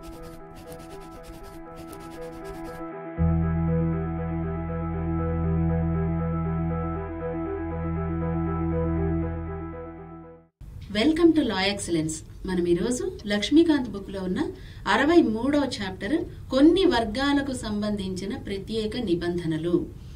welcome to law excellence మనం ఈరోజు Lakshmikanth book లో ఉన్న అరవై మూడవ చాప్టర్ కొన్ని వర్గాలకు సంబంధించిన ప్రత్యేక నిబంధనలు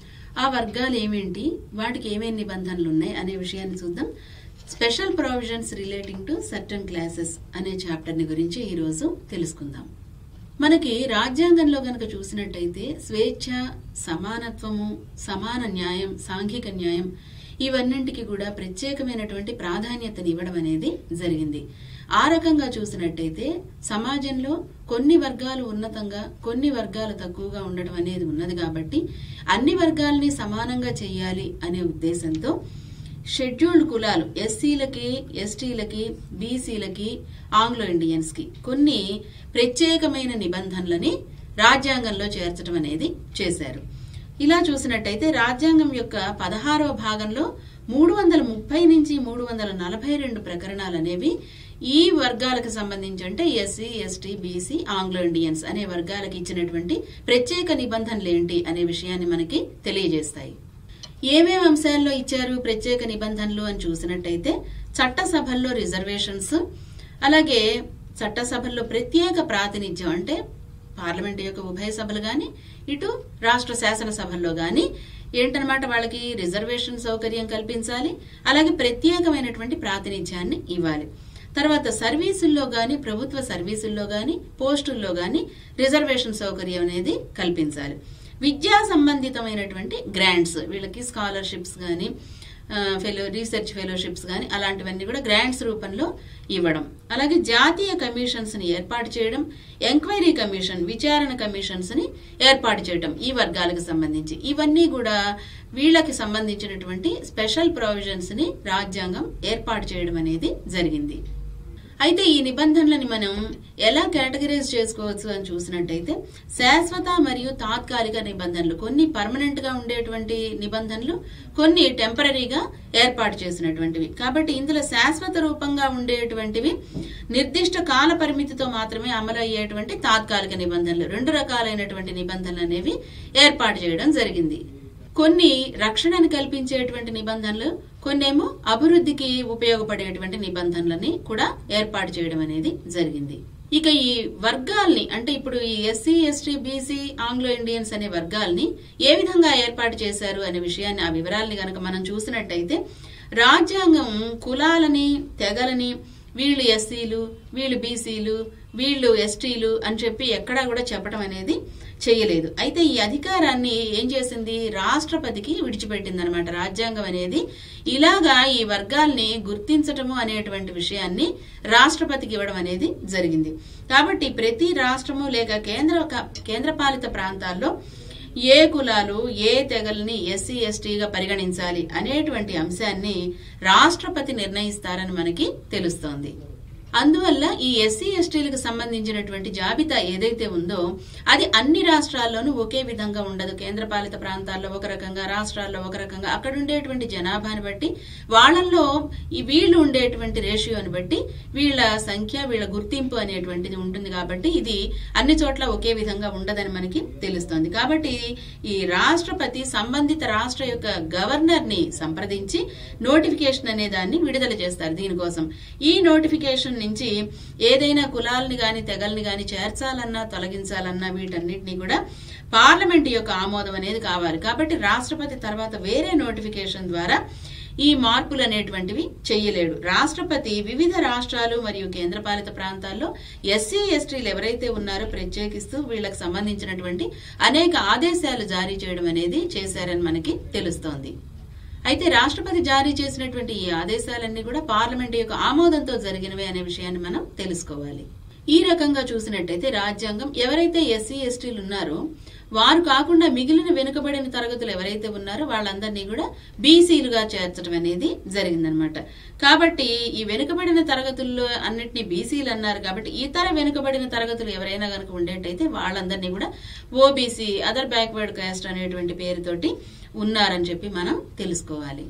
ఆ వర్గాలు ఏమేంటి వాటికి ఏమేమి నిబంధనలు ఉన్నాయి అనే విషయాన్ని చూద్దాం special provisions relating to certain classes అనే చాప్టర్ ని గురించి ఈ రోజు తెలుసుకుందాం మనకి రాజ్యాంగంలో గనక చూసినట్టయితే స్వేచ్ఛ సమానత్వము సమాన న్యాయం సాంఘిక న్యాయం ఇవన్నింటికి కూడా ప్రత్యేకమైనటువంటి ప్రాధాన్యతని ఇవ్వడం అనేది జరిగింది ఆ రకంగా చూసినట్టయితే సమాజంలో కొన్ని వర్గాలు ఉన్నతంగా కొన్ని వర్గాలు తక్కువగా ఉండడం అనేది ఉన్నది కాబట్టి అన్ని వర్గాలని సమానంగా చేయాలి అనే ఉద్దేశంతో షెడ్యూల్డ్ కులాలు ఎస్సీలకి ఎస్టీలకి బీసీలకి ఆంగ్లో ఇండియన్స్ కి కొన్ని ప్రత్యేకమైన నిబంధనలని రాజ్యాంగంలో చేర్చడం అనేది చేశారు ఇలా చూసినట్టయితే రాజ్యాంగం యొక్క పదహారవ భాగంలో మూడు వందల ముప్పై నుంచి మూడు వందల నలభై రెండు ప్రకరణాలు అనేవి ఈ వర్గాలకు సంబంధించి అంటే SC ST BC Anglo Indians అనే వర్గాలకు ఇచ్చినటువంటి ప్రత్యేక నిబంధనలు ఏంటి అనే విషయాన్ని మనకి తెలియజేస్తాయి ఏమేం అంశాల్లో ఇచ్చారు ప్రత్యేక నిబంధనలు అని చూసినట్టయితే చట్టసభల్లో రిజర్వేషన్స్ అలాగే చట్టసభల్లో ప్రత్యేక ప్రాతినిధ్యం అంటే పార్లమెంట్ యొక్క ఉభయ సభలు గాని ఇటు రాష్ట్ర శాసనసభల్లో గాని ఏంటనమాట వాళ్ళకి రిజర్వేషన్ సౌకర్యం కల్పించాలి అలాగే ప్రత్యేకమైనటువంటి ప్రాతినిధ్యాన్ని ఇవ్వాలి తర్వాత సర్వీసుల్లో గాని ప్రభుత్వ సర్వీసుల్లో గాని పోస్టుల్లో గాని రిజర్వేషన్ సౌకర్యం అనేది కల్పించాలి విద్యా సంబంధితమైనటువంటి గ్రాంట్స్ వీళ్ళకి స్కాలర్షిప్స్ గాని ఫెలో రీసెర్చ్ ఫెలోషిప్స్ కానీ అలాంటివన్నీ కూడా గ్రాంట్స్ రూపంలో ఇవ్వడం అలాగే జాతీయ కమిషన్స్ ని ఏర్పాటు చేయడం ఎంక్వైరీ కమిషన్ విచారణ కమిషన్స్ ని ఏర్పాటు చేయడం ఈ వర్గాలకు సంబంధించి ఇవన్నీ కూడా వీళ్ళకి సంబంధించినటువంటి స్పెషల్ ప్రొవిజన్స్ ని రాజ్యాంగం ఏర్పాటు చేయడం అనేది జరిగింది అయితే ఈ నిబంధనలని మనం ఎలా కేటగరైజ్ చేసుకోవచ్చు అని చూసినట్టయితే శాశ్వత మరియు తాత్కాలిక నిబంధనలు కొన్ని పర్మనెంట్ గా ఉండేటువంటి నిబంధనలు కొన్ని టెంపరీగా ఏర్పాటు చేసినటువంటివి కాబట్టి ఇందులో శాశ్వత రూపంగా ఉండేటువంటివి నిర్దిష్ట కాల పరిమితితో మాత్రమే అమలు అయ్యేటువంటి తాత్కాలిక నిబంధనలు రెండు రకాలైనటువంటి నిబంధనలు అనేవి ఏర్పాటు చేయడం జరిగింది కొన్ని రక్షణను కల్పించేటువంటి నిబంధనలు కొన్నేమో అభివృద్ధికి ఉపయోగపడేటువంటి నిబంధనలని కూడా ఏర్పాటు చేయడం అనేది జరిగింది ఇక ఈ వర్గాల్ని అంటే ఇప్పుడు ఈ SC ST BC Anglo Indians అనే వర్గాల్ని ఏ విధంగా ఏర్పాటు చేశారు అనే విషయాన్ని ఆ వివరాల్ని గనక మనం చూసినట్టయితే రాజ్యాంగం కులాలని తెగలని వీళ్ళు ఎస్సీలు వీళ్ళు బీసీలు వీళ్ళు ఎస్టీలు అని చెప్పి ఎక్కడా కూడా చెప్పడం అనేది చేయలేదు అయితే ఈ అధికారాన్ని ఏం చేసింది రాష్ట్రపతికి విడిచిపెట్టింది అనమాట రాజ్యాంగం అనేది ఇలాగా ఈ వర్గాల్ని గుర్తించటము అనేటువంటి విషయాన్ని రాష్ట్రపతికి ఇవ్వడం అనేది జరిగింది కాబట్టి ప్రతి రాష్ట్రము లేక కేంద్ర కేంద్రపాలిత ప్రాంతాల్లో ఏ కులాలు ఏ తెగల్ని ఎస్సీ ఎస్టీగా పరిగణించాలి అనేటువంటి అంశాన్ని రాష్ట్రపతి నిర్ణయిస్తారని మనకి తెలుస్తోంది అందువల్ల ఈ ఎస్సీ ఎస్టీలకు సంబంధించినటువంటి జాబితా ఏదైతే ఉందో అది అన్ని రాష్ట్రాల్లోనూ ఒకే విధంగా ఉండదు కేంద్రపాలిత ప్రాంతాల్లో ఒక రకంగా రాష్ట్రాల్లో ఒక రకంగా అక్కడ ఉండేటువంటి జనాభాని బట్టి వాళ్ళల్లో ఈ వీళ్ళు ఉండేటువంటి రేషియోని బట్టి వీళ్ళ సంఖ్య వీళ్ళ గుర్తింపు అనేటువంటిది ఉంటుంది కాబట్టి ఇది అన్ని చోట్ల ఒకే విధంగా ఉండదని మనకి తెలుస్తోంది కాబట్టి ఈ రాష్ట్రపతి సంబంధిత రాష్ట్ర యొక్క గవర్నర్ ని సంప్రదించి నోటిఫికేషన్ అనే దాన్ని విడుదల చేస్తారు దీనికోసం ఈ నోటిఫికేషన్ నుంచి ఏదైనా కులాలని గాని తెగల్ని గాని చేర్చాలన్నా తొలగించాలన్నా వీటన్నిటిని కూడా పార్లమెంట్ యొక్క ఆమోదం అనేది కావాలి కాబట్టి రాష్ట్రపతి తర్వాత వేరే నోటిఫికేషన్ ద్వారా ఈ మార్పులు అనేటువంటివి చెయ్యలేడు రాష్ట్రపతి వివిధ రాష్ట్రాలు మరియు కేంద్రపాలిత ప్రాంతాల్లో ఎస్సీ ఎస్టీలు ఎవరైతే ఉన్నారో ప్రత్యేకిస్తూ వీళ్ళకి సంబంధించినటువంటి అనేక ఆదేశాలు జారీ చేయడం అనేది చేశారని మనకి తెలుస్తోంది అయితే రాష్ట్రపతి జారీ చేసినటువంటి ఈ ఆదేశాలన్నీ కూడా పార్లమెంట్ యొక్క ఆమోదంతో జరిగినవే అనే విషయాన్ని మనం తెలుసుకోవాలి ఈ రకంగా చూసినట్టయితే రాజ్యాంగం ఎవరైతే ఎస్సీ ఎస్టీలు ఉన్నారో వారు కాకుండా మిగిలిన వెనుకబడిన తరగతులు ఎవరైతే ఉన్నారో వాళ్ళందరినీ కూడా బీసీలుగా చేర్చడం అనేది జరిగిందనమాట కాబట్టి ఈ వెనుకబడిన తరగతుల్లో అన్నిటినీ బీసీలు అన్నారు కాబట్టి ఇతర వెనుకబడిన తరగతులు ఎవరైనా కనుక ఉండేటైతే వాళ్ళందరినీ కూడా ఓబీసీ అదర్ బ్యాక్వర్డ్ కాస్ట్ అనేటువంటి పేరుతోటి ఉన్నారని చెప్పి మనం తెలుసుకోవాలి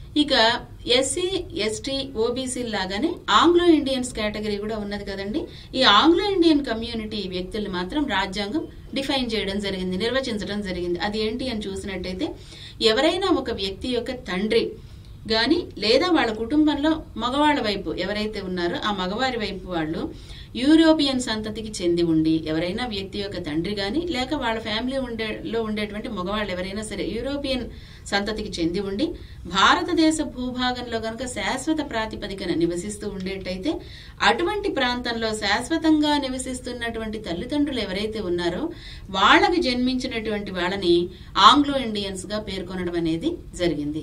ఇక ఎస్సీ ఎస్టీ ఓబీసీ లాగానే ఆంగ్లో ఇండియన్స్ కేటగిరీ కూడా ఉన్నది కదండి ఈ ఆంగ్లో ఇండియన్ కమ్యూనిటీ వ్యక్తులు మాత్రం రాజ్యాంగం డిఫైన్ చేయడం జరిగింది నిర్వచించడం జరిగింది అది ఏంటి అని చూసినట్టయితే ఎవరైనా ఒక వ్యక్తి యొక్క తండ్రి గాని లేదా వాళ్ళ కుటుంబంలో మగవాళ్ళ వైపు ఎవరైతే ఉన్నారో ఆ మగవారి వైపు వాళ్ళు యూరోపియన్ సంతతికి చెంది ఉండి ఎవరైనా వ్యక్తి యొక్క తండ్రి గాని లేక వాళ్ళ ఫ్యామిలీ ఉండే లో ఉండేటువంటి మగవాళ్ళు ఎవరైనా సరే యూరోపియన్ సంతతికి చెంది ఉండి భారతదేశ భూభాగంలో గనుక శాశ్వత ప్రాతిపదికన నివసిస్తూ ఉండేటైతే అటువంటి ప్రాంతంలో శాశ్వతంగా నివసిస్తున్నటువంటి తల్లిదండ్రులు ఎవరైతే ఉన్నారో వాళ్ళకి జన్మించినటువంటి వాళ్ళని ఆంగ్లో ఇండియన్స్ గా పేర్కొనడం అనేది జరిగింది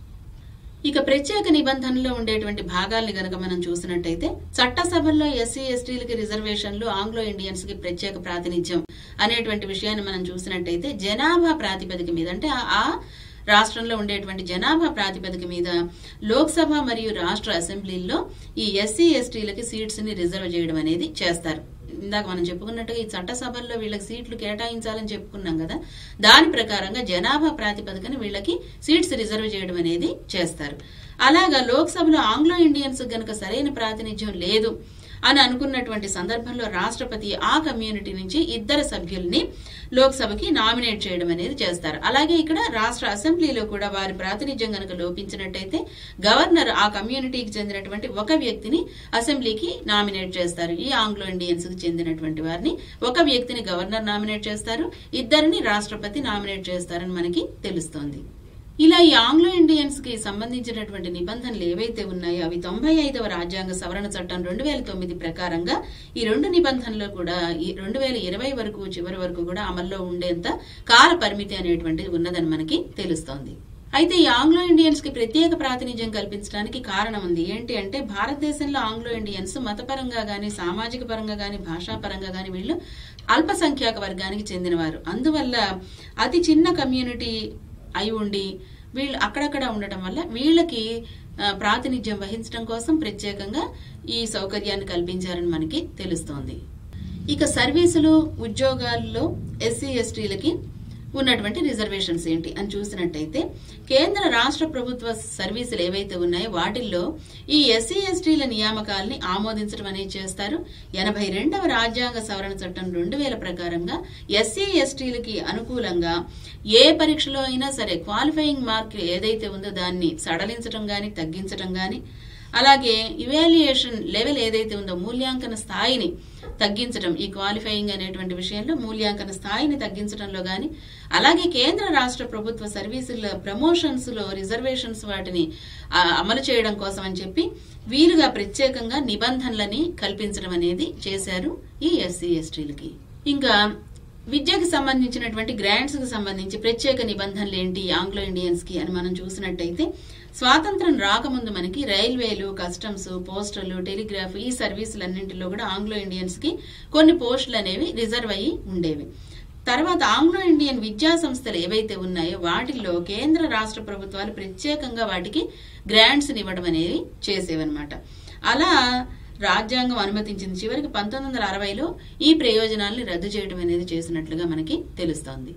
ఇక ప్రత్యేక నిబంధనలో ఉండేటువంటి భాగాల్ని గనక మనం చూసినట్టయితే చట్టసభల్లో ఎస్సీ ఎస్టీలకి రిజర్వేషన్లు ఆంగ్లో ఇండియన్స్ కి ప్రత్యేక ప్రాతినిధ్యం అనేటువంటి విషయాన్ని మనం చూసినట్టయితే జనాభా ప్రాతిపదిక మీద అంటే ఆ- ఆ రాష్ట్రంలో ఉండేటువంటి జనాభా ప్రాతిపదిక మీద లోక్సభ మరియు రాష్ట్ర అసెంబ్లీల్లో ఈ ఎస్సీ ఎస్టీలకి సీట్స్ ని రిజర్వ్ చేయడం అనేది చేస్తారు ఇందాక మనం చెప్పుకున్నట్టుగా ఈ చట్టసభల్లో వీళ్ళకి సీట్లు కేటాయించాలని చెప్పుకున్నాం కదా దాని ప్రకారంగా జనాభా ప్రాతిపదికన వీళ్ళకి సీట్స్ రిజర్వ్ చేయడం అనేది చేస్తారు అలాగా లోక్సభలో ఆంగ్లో ఇండియన్స్ గనక సరైన ప్రాతినిధ్యం లేదు అని అనుకున్నటువంటి సందర్భంలో రాష్ట్రపతి ఆ కమ్యూనిటీ నుంచి ఇద్దరు సభ్యుల్ని లోక్సభకి నామినేట్ చేయడం అనేది చేస్తారు అలాగే ఇక్కడ రాష్ట్ర అసెంబ్లీలో కూడా వారి ప్రాతినిధ్యం గనక లోపించినట్టయితే గవర్నర్ ఆ కమ్యూనిటీకి చెందినటువంటి ఒక వ్యక్తిని అసెంబ్లీకి నామినేట్ చేస్తారు ఈ ఆంగ్లో ఇండియన్స్ కి చెందినటువంటి వారిని ఒక వ్యక్తిని గవర్నర్ నామినేట్ చేస్తారు ఇద్దరిని రాష్ట్రపతి నామినేట్ చేస్తారని మనకి తెలుస్తోంది ఇలా ఈ ఆంగ్లో ఇండియన్స్ కి సంబంధించినటువంటి నిబంధనలు ఏవైతే ఉన్నాయో అవి తొంభై ఐదవ రాజ్యాంగ సవరణ చట్టం రెండు వేల తొమ్మిది ప్రకారంగా ఈ రెండు నిబంధనలు కూడా ఈ రెండు వేల ఇరవై వరకు చివరి వరకు కూడా అమల్లో ఉండేంత కాల పరిమితి అనేటువంటిది ఉన్నదని మనకి తెలుస్తోంది అయితే ఈ ఆంగ్లో ఇండియన్స్ కి ప్రత్యేక ప్రాతినిధ్యం కల్పించడానికి కారణం ఉంది ఏంటి అంటే భారతదేశంలో ఆంగ్లో ఇండియన్స్ మతపరంగా గాని సామాజిక పరంగా గాని భాషాపరంగా గాని వీళ్ళు అల్పసంఖ్యాక వర్గానికి చెందినవారు అందువల్ల అతి చిన్న కమ్యూనిటీ అయి ఉండి వీళ్ళు అక్కడక్కడ ఉండటం వల్ల వీళ్ళకి ఆ, ప్రాతినిధ్యం వహించడం కోసం ప్రత్యేకంగా ఈ సౌకర్యాన్ని కల్పించారని మనకి తెలుస్తోంది ఇక సర్వీసులు ఉద్యోగాల్లో ఎస్సీ ఎస్టీలకి ఉన్నటువంటి రిజర్వేషన్స్ ఏంటి అని చూసినట్టయితే కేంద్ర రాష్ట్ర ప్రభుత్వ సర్వీసులు ఏవైతే ఉన్నాయో వాటిల్లో ఈ ఎస్సీ ఎస్టీల నియామకాల్ని ఆమోదించడం అనేది చేస్తారు ఎనభై రెండవ రాజ్యాంగ సవరణ చట్టం రెండు వేల ప్రకారంగా ఎస్సీ ఎస్టీలకి అనుకూలంగా ఏ పరీక్షలో అయినా సరే క్వాలిఫైయింగ్ మార్క్ ఏదైతే ఉందో దాన్ని సడలించడం గాని తగ్గించడం గాని అలాగే ఇవాల్యుయేషన్ లెవెల్ ఏదైతే ఉందో మూల్యాంకన స్థాయిని తగ్గించడం ఈ క్వాలిఫైయింగ్ అనేటువంటి విషయంలో మూల్యాంకన స్థాయిని తగ్గించడంలో గాని అలాగే కేంద్ర రాష్ట్ర ప్రభుత్వ సర్వీసుల ప్రమోషన్స్ లో రిజర్వేషన్స్ వాటిని ఆ, అమలు చేయడం కోసం అని చెప్పి వీలుగా ప్రత్యేకంగా నిబంధనలని కల్పించడం అనేది చేశారు ఈ ఎస్సీ ఎస్టీలకి ఇంకా విద్యకు సంబంధించినటువంటి గ్రాంట్స్ కు సంబంధించి ప్రత్యేక నిబంధనలు ఏంటి ఆంగ్లో ఇండియన్స్ కి అని మనం చూసినట్టయితే స్వాతంత్రం రాకముందు మనకి రైల్వేలు కస్టమ్స్ పోస్టల్ టెలిగ్రాఫ్ ఈ సర్వీసులన్నింటిలో కూడా ఆంగ్లో ఇండియన్స్ కి కొన్ని పోస్టులు అనేవి రిజర్వ్ అయ్యి ఉండేవి తర్వాత ఆంగ్లో ఇండియన్ విద్యా సంస్థలు ఏవైతే ఉన్నాయో వాటిల్లో కేంద్ర రాష్ట్ర ప్రభుత్వాలు ప్రత్యేకంగా వాటికి గ్రాంట్స్ ఇవ్వడం అనేది చేసేవన్నమాట అలా రాజ్యాంగం అనుమతించింది చివరికి పంతొమ్మిది వందల అరవైలో ఈ ప్రయోజనాల్ని రద్దు చేయడం అనేది చేసినట్లుగా మనకి తెలుస్తోంది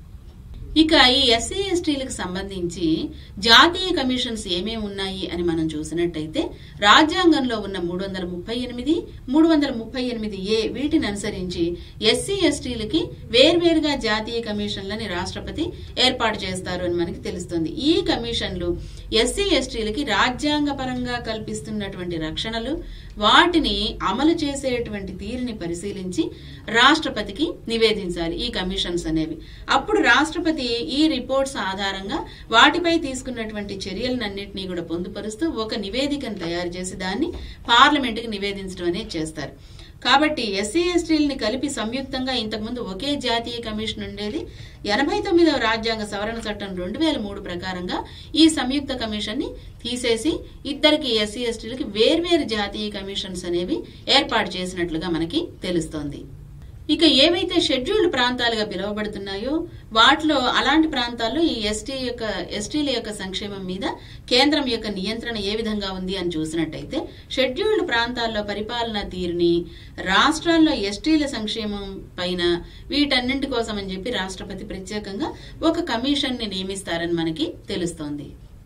ఇక ఈ ఎస్సీ ఎస్టీలకు సంబంధించి జాతీయ కమిషన్స్ ఏమేమి ఉన్నాయి అని మనం చూసినట్టయితే రాజ్యాంగంలో ఉన్న మూడు వందల ముప్పై ఎనిమిది మూడు వందల ముప్పై ఎనిమిది ఏ వీటిని అనుసరించి ఎస్సీ ఎస్టీలకి వేర్వేరుగా జాతీయ కమిషన్లని రాష్ట్రపతి ఏర్పాటు చేస్తారు అని మనకి తెలుస్తుంది ఈ కమిషన్లు ఎస్సీ ఎస్టీలకి రాజ్యాంగపరంగా కల్పిస్తున్నటువంటి రక్షణలు వాటిని అమలు చేసేటువంటి తీరుని పరిశీలించి రాష్ట్రపతికి నివేదించాలి ఈ కమిషన్స్ అనేవి అప్పుడు రాష్ట్రపతి ఈ రిపోర్ట్స్ ఆధారంగా వాటిపై తీసుకున్నటువంటి చర్యలన్నింటినీ కూడా పొందుపరుస్తూ ఒక నివేదికను తయారు చేసి దాన్ని పార్లమెంటుకి నివేదించడం అనేది చేస్తారు కాబట్టి ఎస్సీ ఎస్టీలని కలిపి సంయుక్తంగా ఇంతకుముందు ఒకే జాతీయ కమిషన్ ఉండేది ఎనభై తొమ్మిదవ రాజ్యాంగ సవరణ చట్టం రెండు వేల మూడు ప్రకారంగా ఈ సంయుక్త కమిషన్ ని తీసేసి ఇద్దరికి ఎస్సీ ఎస్టీలకి వేర్వేరు జాతీయ కమిషన్స్ అనేవి ఏర్పాటు చేసినట్లుగా మనకి తెలుస్తోంది ఇక ఏవైతే షెడ్యూల్డ్ ప్రాంతాలుగా పిలువబడుతున్నాయో వాటిలో అలాంటి ప్రాంతాల్లో ఈ ఎస్టీ యొక్క ఎస్టీల యొక్క సంక్షేమం మీద కేంద్రం యొక్క నియంత్రణ ఏ విధంగా ఉంది అని చూసినట్టయితే షెడ్యూల్డ్ ప్రాంతాల్లో పరిపాలనా తీరుని రాష్ట్రాల్లో ఎస్టీల సంక్షేమం పైన వీటన్నింటి కోసం అని చెప్పి రాష్ట్రపతి ప్రత్యేకంగా ఒక కమిషన్ ని నియమిస్తారని మనకి తెలుస్తోంది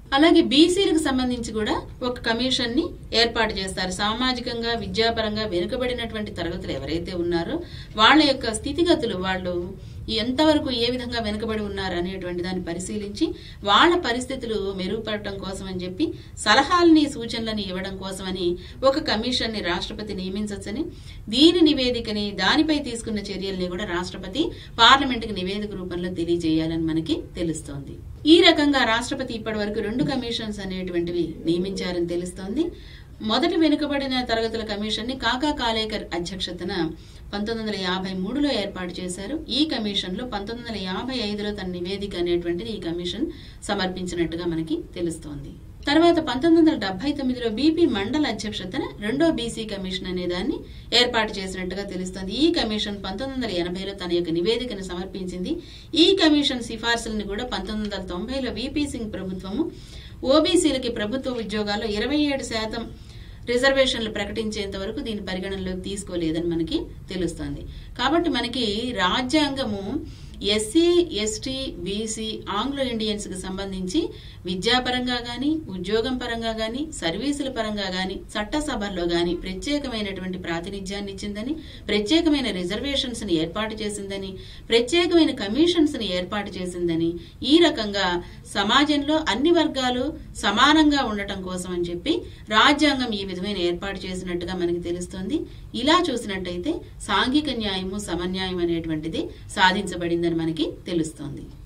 అలాగే బీసీలకు సంబంధించి కూడా ఒక కమిషన్ ని ఏర్పాటు చేస్తారు సామాజికంగా విద్యాపరంగా వెనుకబడినటువంటి తరగతులు ఎవరైతే ఉన్నారో వాళ్ళ యొక్క స్థితిగతులు వాళ్ళు ఎంతవరకు ఏ విధంగా వెనుకబడి ఉన్నారు అనేటువంటి దాన్ని పరిశీలించి వాళ్ళ పరిస్థితులు మెరుగుపడటం కోసం అని చెప్పి సలహాలని సూచనలని ఇవ్వడం కోసమని ఒక కమిషన్ ని రాష్ట్రపతి నియమించవచ్చని దీని నివేదికని దానిపై తీసుకున్న చర్యల్ని కూడా రాష్ట్రపతి పార్లమెంట్ కి నివేదిక రూపంలో తెలియజేయాలని మనకి తెలుస్తోంది ఈ రకంగా రాష్ట్రపతి ఇప్పటి వరకు రెండు కమిషన్స్ అనేటువంటివి నియమించారని తెలుస్తోంది మొదటి వెనుకబడిన తరగతుల కమిషన్ ని కాకా కాలేకర్ అధ్యక్షతన పంతొమ్మిది వందల యాభై మూడులో ఏర్పాటు చేశారు ఈ కమిషన్ లో పంతొమ్మిది వందల యాభై ఐదులో తన నివేదిక అనేటువంటిది ఈ కమిషన్ సమర్పించినట్టుగా మనకి తెలుస్తోంది తర్వాత పంతొమ్మిది వందల డెబ్బై తొమ్మిదిలో బీపీ మండల్ అధ్యక్షతన రెండో బీసీ కమిషన్ అనే దాన్ని ఏర్పాటు చేసినట్టుగా తెలుస్తోంది ఈ కమిషన్ పంతొమ్మిది వందల ఎనభైలో తన యొక్క నివేదికను సమర్పించింది ఈ కమిషన్ సిఫార్సులను కూడా పంతొమ్మిది వందల తొంభైలో విపి సింగ్ ప్రభుత్వము ఓబీసీలకి ప్రభుత్వ ఉద్యోగాల్లో ఇరవై ఏడు శాతం రిజర్వేషన్లు ప్రకటించేంత వరకు దీని పరిగణనలోకి తీసుకోలేదని మనకి తెలుస్తోంది కాబట్టి మనకి రాజ్యాంగము SC ST BC Anglo Indians కి సంబంధించి విద్యాపరంగా గాని ఉద్యోగం పరంగా గాని సర్వీసుల పరంగా గాని చట్టసభల్లో గాని ప్రత్యేకమైనటువంటి ప్రాతినిధ్యాన్ని ఇచ్చిందని ప్రత్యేకమైన రిజర్వేషన్స్ ని ఏర్పాటు చేసిందని ప్రత్యేకమైన కమిషన్స్ ని ఏర్పాటు చేసిందని ఈ రకంగా సమాజంలో అన్ని వర్గాలు సమానంగా ఉండటం కోసం అని చెప్పి రాజ్యాంగం ఈ విధమైన ఏర్పాటు చేసినట్టుగా మనకి తెలుస్తుంది ఇలా చూసినట్టయితే సాంఘిక న్యాయము సమన్యాయం అనేటువంటిది సాధించబడిందని మనకి తెలుస్తోంది